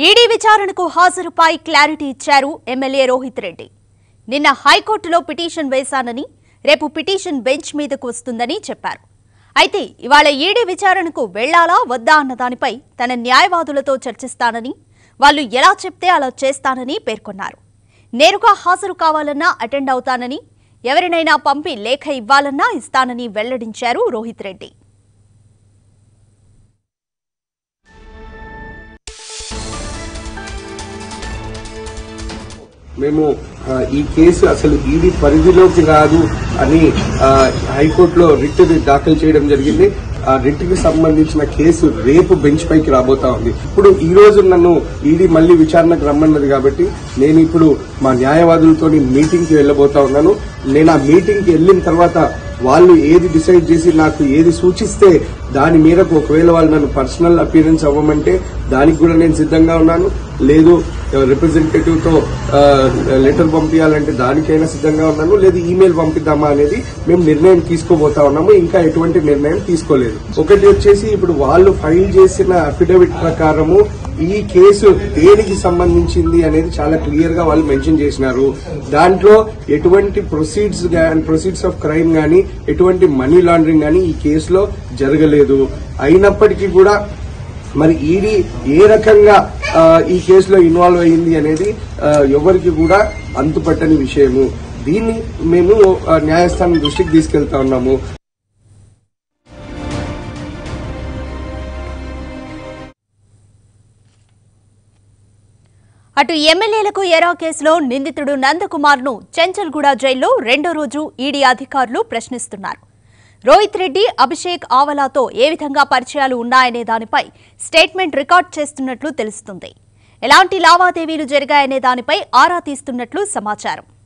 ED విచారణకు హాజరుపై clarity ఇచ్చారు ఎమ్మెల్యే రోహిత్ రెడ్డి నిన్న హైకోర్టులో పిటిషన్ వేశానని రేపు పిటిషన్ బెంచ్ మీదకు వస్తుందని చెప్పారు అయితే ఇవాళ ఈడీ విచారణకు వెళ్లాలా వద్దా అన్న దానిపై తన న్యాయవాదులతో చర్చిస్తానని వాళ్ళు ఎలా చెప్తే అలా చేస్తానని పేర్కొన్నారు నేరుగా హాజరు కావాలన్నా అటెండ్ అవుతానని ఎవరినైనా పంపి లేఖ ఇవ్వాలన్నా ఇస్తానని వెల్లడించారు రోహిత్ రెడ్డి మేము ఆ, ఈ కేసు అసలు ఈడీ పరిధిలోకి రాదు అని ఆ, హైకోర్టులో రిట్ దాఖలు చేయడం జరిగింది ఆ రిట్ కి సంబంధించిన కేసు రేపు బెంచ్ పైకి రాబోతా ఉంది ఇప్పుడు ఈ రోజు నన్ను ఈడీ మళ్ళీ విచారణకు రమ్మన్నది కాబట్టి నేను ఇప్పుడు మా న్యాయవాదులతో మీటింగ్ కి వెళ్ళబోతా ఉన్నాను నేను ఆ మీటింగ్ కి వెళ్ళిన తర్వాత వాళ్ళు ఏది డిసైడ్ చేసి నాకు ఏది సూచిస్తే దాని మేరకు ఒకవేళ వాళ్ళు నన్ను పర్సనల్ అపీరెన్స్ అవ్వమంటే దానికి కూడా నేను సిద్ధంగా ఉన్నాను లేదు రిప్రజెంటేటివ్ తో లెటర్ పంపించాలంటే దానికైనా సిద్ధంగా ఉన్నాను లేదు ఈమెయిల్ పంపిద్దామా అనేది మేము నిర్ణయం తీసుకోబోతా ఉన్నాము ఇంకా ఎటువంటి నిర్ణయం తీసుకోలేదు ఒకటి వచ్చేసి ఇప్పుడు వాళ్ళు ఫైల్ చేసిన అఫిడవిట్ ప్రకారము ఈ కేసు దేనికి సంబంధించింది అనేది చాలా క్లియర్ గా వాళ్ళు మెన్షన్ చేసినారు దాంట్లో ఎటువంటి ప్రొసీడ్స్ ప్రొసీడ్స్ ఆఫ్ క్రైమ్ గానీ ఎటువంటి మనీ లాండరింగ్ గానీ ఈ కేసులో జరగలేదు అయినప్పటికీ కూడా మరి ఈడీ ఏ రకంగా ఆ, ఈ కేసులో ఇన్వాల్వ్ అయ్యింది అనేది ఆ, ఎవరికి కూడా అంతుపట్టని విషయము దీన్ని మేము ఆ, న్యాయస్థానం దృష్టికి తీసుకెళ్తా ఉన్నాము అటు ఎమ్మెల్యేలకు ఎరా కేసులో నిందితుడు నందకుమార్ ను చెంచల్గూడ జైల్లో రెండో రోజు ఈడీ అధికారులు ప్రశ్నిస్తున్నారు రోహిత్ రెడ్డి అభిషేక్ ఆవలాతో ఏ విధంగా పరిచయాలు ఉన్నాయనే దానిపై స్టేట్మెంట్ రికార్డ్ చేస్తున్నట్లు తెలుస్తుంది ఎలాంటి లావాదేవీలు జరిగాయనే దానిపై ఆరా తీస్తున్నట్లు సమాచారం